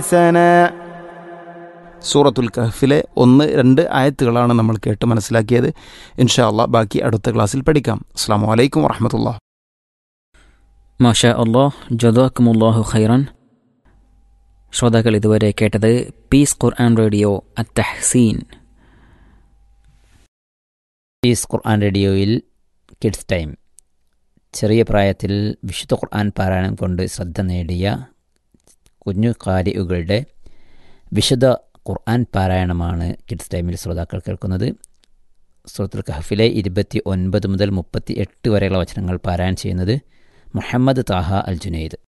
حسنا സൂറത്തുൽ കഹഫിലെ ഒന്ന് രണ്ട് ആയത്തുകളാണ് നമ്മൾ കേട്ട് മനസ്സിലാക്കിയത് ഇൻഷാ അള്ളാ ബാക്കി അടുത്ത ക്ലാസ്സിൽ പഠിക്കാം അസ്സാം വലൈക്കും വറഹമത്തുള്ള മാഷാ അള്ളാഹ് ജദാക്കുമുല്ലാഹു ഖൈറൻ ശ്രോതാക്കൾ ഇതുവരെ കേട്ടത് പീസ് ഖുർആൻ റേഡിയോ അത്തഹ്സീൻ പീസ് ഖുർആൻ റേഡിയോയിൽ കിഡ്സ് ടൈം ചെറിയ പ്രായത്തിൽ വിശുദ്ധ ഖുർആൻ പാരായണം കൊണ്ട് ശ്രദ്ധ നേടിയ കുഞ്ഞു കാരികളുടെ വിശുദ്ധ ഖുർആൻ പാരായണമാണ് കിഡ്സ് ടൈമിൽ ശ്രോതാക്കൾ കേൾക്കുന്നത് സുഹൃത്തുൽ കഹഫിലെ ഇരുപത്തി ഒൻപത് മുതൽ മുപ്പത്തി എട്ട് വരെയുള്ള വചനങ്ങൾ പാരായണം ചെയ്യുന്നത് മുഹമ്മദ് താഹ അൽ ജുനൈദ്